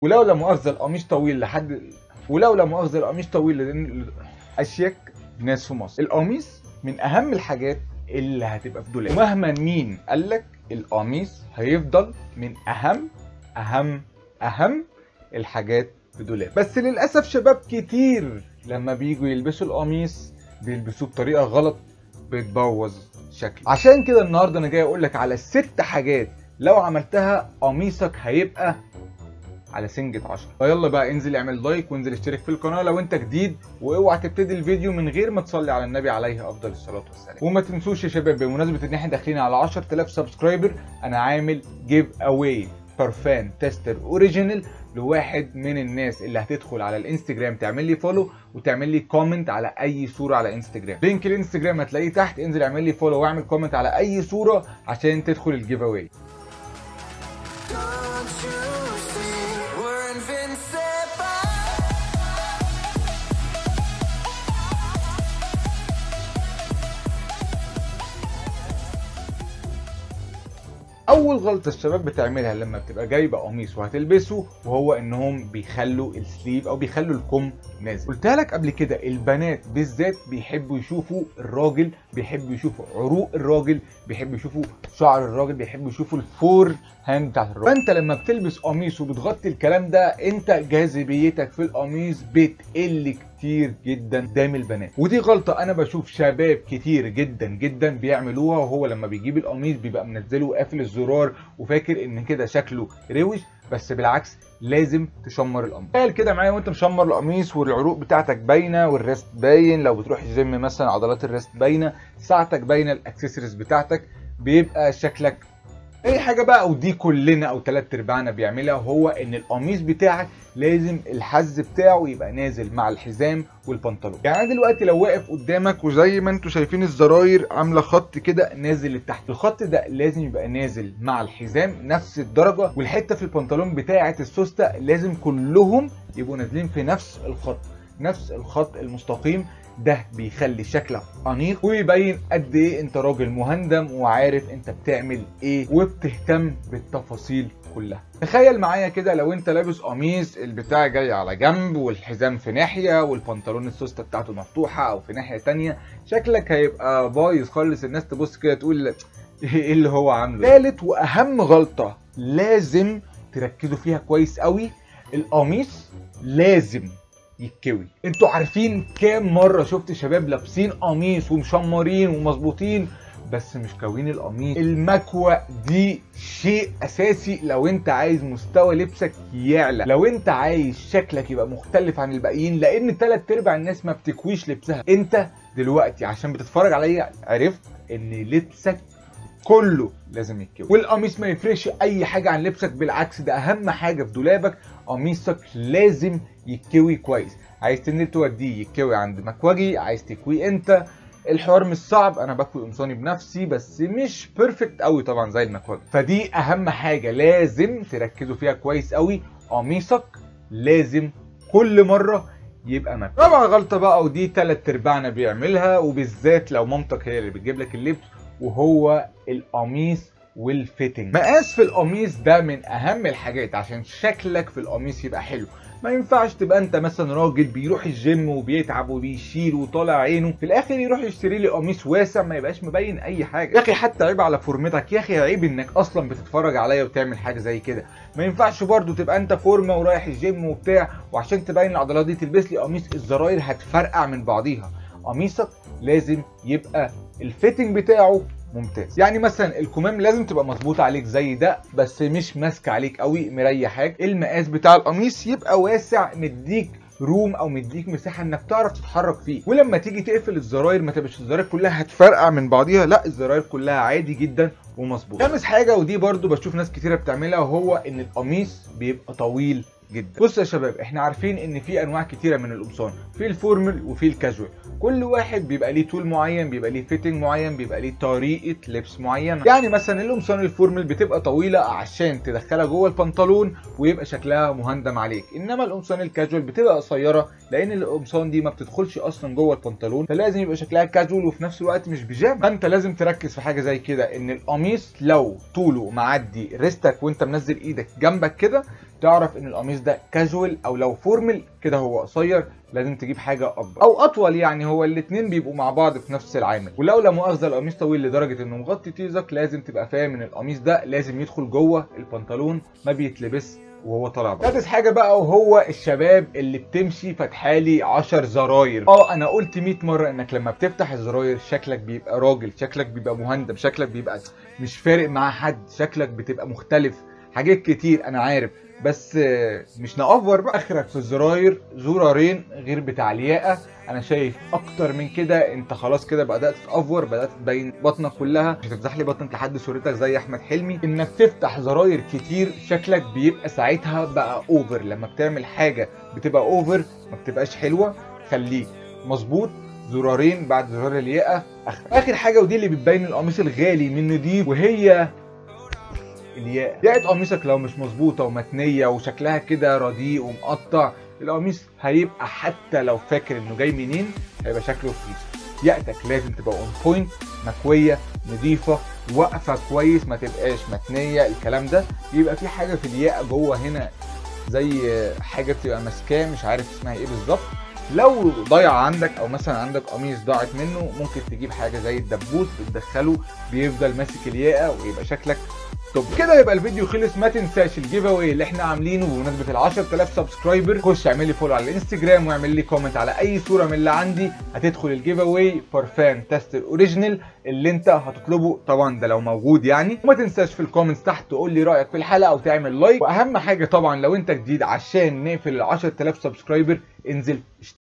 ولو لا مؤاخذه القميص طويل لحد ولو لا مؤاخذه القميص طويل لان اشيك ناس في مصر القميص من اهم الحاجات اللي هتبقى في دولاب مهما مين قال لك القميص هيفضل من اهم اهم اهم الحاجات في دولاب بس للاسف شباب كتير لما بييجوا يلبسوا القميص بيلبسوه بطريقه غلط بتبوظ شكله عشان كده النهارده انا جاي اقول لك على ست حاجات لو عملتها قميصك هيبقى على سنجة 10 فيلا بقى انزل اعمل لايك وانزل اشترك في القناه لو انت جديد واوعى تبتدي الفيديو من غير ما تصلي على النبي عليه افضل الصلاه والسلام وما تنسوش يا شباب بمناسبه ان احنا داخلين على 10000 سبسكرايبر انا عامل جيف اواي برفان تيستر اوريجينال لواحد من الناس اللي هتدخل على الانستجرام تعمل لي فولو وتعمل لي كومنت على اي صوره على انستجرام لينك الانستجرام هتلاقيه تحت انزل اعمل لي فولو واعمل كومنت على اي صوره عشان تدخل الجيف اواي Don't you see we're invincible? اول غلطه الشباب بتعملها لما بتبقى جايبه قميص وهتلبسه وهو انهم بيخلوا السليف او بيخلوا الكم نازل قلتها لك قبل كده البنات بالذات بيحبوا يشوفوا الراجل بيحبوا يشوفوا عروق الراجل بيحبوا يشوفوا شعر الراجل بيحبوا يشوفوا الفور هاند بتاعت الراجل فانت لما بتلبس قميص وبتغطي الكلام ده انت جاذبيتك في القميص بتقل كتير جدا قدام البنات ودي غلطه انا بشوف شباب كتير جدا جدا بيعملوها وهو لما بيجيب القميص بيبقى منزله وقافل الزرار وفاكر ان كده شكله روش بس بالعكس لازم تشمر القميص تخيل كده معايا وانت مشمر القميص والعروق بتاعتك باينه والريست باين لو بتروح الجيم مثلا عضلات الريست باينه ساعتك باينه الاكسسوارز بتاعتك بيبقى شكلك اي حاجه بقى ودي كلنا او تلات ارباعنا بيعملها هو ان القميص بتاعك لازم الحز بتاعه يبقى نازل مع الحزام والبنطلون يعني أنا دلوقتي لو واقف قدامك وزي ما انتم شايفين الزراير عامله خط كده نازل لتحت الخط ده لازم يبقى نازل مع الحزام نفس الدرجه والحته في البنطلون بتاعه السوسته لازم كلهم يبقوا نازلين في نفس الخط نفس الخط المستقيم ده بيخلي شكلك انيق ويبين قد ايه انت راجل مهندم وعارف انت بتعمل ايه وبتهتم بالتفاصيل كلها تخيل معايا كده لو انت لابس قميص البتاع جاي على جنب والحزام في ناحيه والبنطلون السوسته بتاعته مفتوحه او في ناحيه تانية شكلك هيبقى بايظ خالص الناس تبص كده تقول ايه اللي هو عامله ثالث واهم غلطه لازم تركزوا فيها كويس قوي القميص لازم يتكوي انتوا عارفين كام مره شفت شباب لابسين قميص ومشمرين ومظبوطين بس مش كاوين القميص المكوى دي شيء اساسي لو انت عايز مستوى لبسك يعلى لو انت عايز شكلك يبقى مختلف عن الباقيين لان تلات ارباع الناس ما بتكويش لبسها انت دلوقتي عشان بتتفرج عليا عرفت ان لبسك كله لازم يتكوي والقميص ما يفرقش اي حاجه عن لبسك بالعكس ده اهم حاجه في دولابك قميصك لازم يتكوي كويس عايز تنزل توديه يتكوي عند مكوجي عايز تكويه انت الحوار مش صعب انا بكوي قمصاني بنفسي بس مش بيرفكت قوي طبعا زي المكوجي فدي اهم حاجه لازم تركزوا فيها كويس قوي قميصك لازم كل مره يبقى مكوي رابع غلطه بقى ودي تلات ارباعنا بيعملها وبالذات لو مامتك هي اللي بتجيب لك اللبس وهو القميص والفيتنج مقاس في القميص ده من اهم الحاجات عشان شكلك في القميص يبقى حلو ما ينفعش تبقى انت مثلا راجل بيروح الجيم وبيتعب وبيشيل وطالع عينه في الاخر يروح يشتري لي قميص واسع ما يبقاش مبين اي حاجه يا اخي حتى عيب على فورمتك يا اخي عيب انك اصلا بتتفرج عليا وتعمل حاجه زي كده ما ينفعش برضو تبقى انت فورمه ورايح الجيم وبتاع وعشان تبين العضلات دي تلبس لي قميص الزراير هتفرقع من بعضيها قميصك لازم يبقى الفيتنج بتاعه ممتاز يعني مثلا الكمام لازم تبقى مظبوطه عليك زي ده بس مش ماسكه عليك قوي مريحاك المقاس بتاع القميص يبقى واسع مديك روم او مديك مساحه انك تعرف تتحرك فيه ولما تيجي تقفل الزراير ما تبقاش الزراير كلها هتفرقع من بعضيها لا الزراير كلها عادي جدا ومظبوط خامس حاجه ودي برضو بشوف ناس كتيره بتعملها وهو ان القميص بيبقى طويل جدا بص يا شباب احنا عارفين ان في انواع كتيره من القمصان في الفورمال وفي الكاجوال كل واحد بيبقى ليه طول معين بيبقى ليه فيتنج معين بيبقى ليه طريقه لبس معينه يعني مثلا القمصان الفورمال بتبقى طويله عشان تدخلها جوه البنطلون ويبقى شكلها مهندم عليك انما القمصان الكاجوال بتبقى قصيره لان القمصان دي ما بتدخلش اصلا جوه البنطلون فلازم يبقى شكلها كاجوال وفي نفس الوقت مش بيجامه فانت لازم تركز في حاجه زي كده ان القميص لو طوله معدي ريستك وانت منزل ايدك جنبك كده تعرف ان القميص ده كاجوال او لو فورمال كده هو قصير لازم تجيب حاجه اكبر او اطول يعني هو الاتنين بيبقوا مع بعض في نفس العامل ولو لا مؤاخذه القميص طويل لدرجه انه مغطي تيزك لازم تبقى فاهم ان القميص ده لازم يدخل جوه البنطلون ما بيتلبس وهو طالع بره سادس حاجه بقى وهو الشباب اللي بتمشي فاتحالي 10 زراير اه انا قلت 100 مره انك لما بتفتح الزراير شكلك بيبقى راجل شكلك بيبقى مهندم شكلك بيبقى مش فارق مع حد شكلك بتبقى مختلف حاجات كتير انا عارف بس آه، مش نأفور بقى اخرك في الزراير زرارين غير بتاع الياقه انا شايف اكتر من كده انت خلاص كده بدات تأفور بدات تبين بطنك كلها مش هتفتح لي بطنك لحد صورتك زي احمد حلمي انك تفتح زراير كتير شكلك بيبقى ساعتها بقى اوفر لما بتعمل حاجه بتبقى اوفر ما بتبقاش حلوه خليك مظبوط زرارين بعد زرار الياقه اخر اخر حاجه ودي اللي بتبين القميص الغالي من نضيف وهي الياقه ياقه قميصك لو مش مظبوطه ومتنيه وشكلها كده رديء ومقطع القميص هيبقى حتى لو فاكر انه جاي منين هيبقى شكله فريز ياقتك لازم تبقى اون بوينت مكويه نظيفه واقفه كويس ما تبقاش متنيه الكلام ده يبقى في حاجه في الياقه جوه هنا زي حاجه بتبقى ماسكاه مش عارف اسمها ايه بالظبط لو ضايع عندك او مثلا عندك قميص ضاعت منه ممكن تجيب حاجه زي الدبوس بتدخله بيفضل ماسك الياقه ويبقى شكلك طب كده يبقى الفيديو خلص ما تنساش الجيف اواي اللي احنا عاملينه بمناسبه ال 10000 سبسكرايبر خش اعمل لي فولو على الانستجرام واعمل لي كومنت على اي صوره من اللي عندي هتدخل الجيف اواي فان تيستر اوريجينال اللي انت هتطلبه طبعا ده لو موجود يعني وما تنساش في الكومنتس تحت تقول لي رايك في الحلقه وتعمل لايك واهم حاجه طبعا لو انت جديد عشان نقفل ال 10000 سبسكرايبر انزل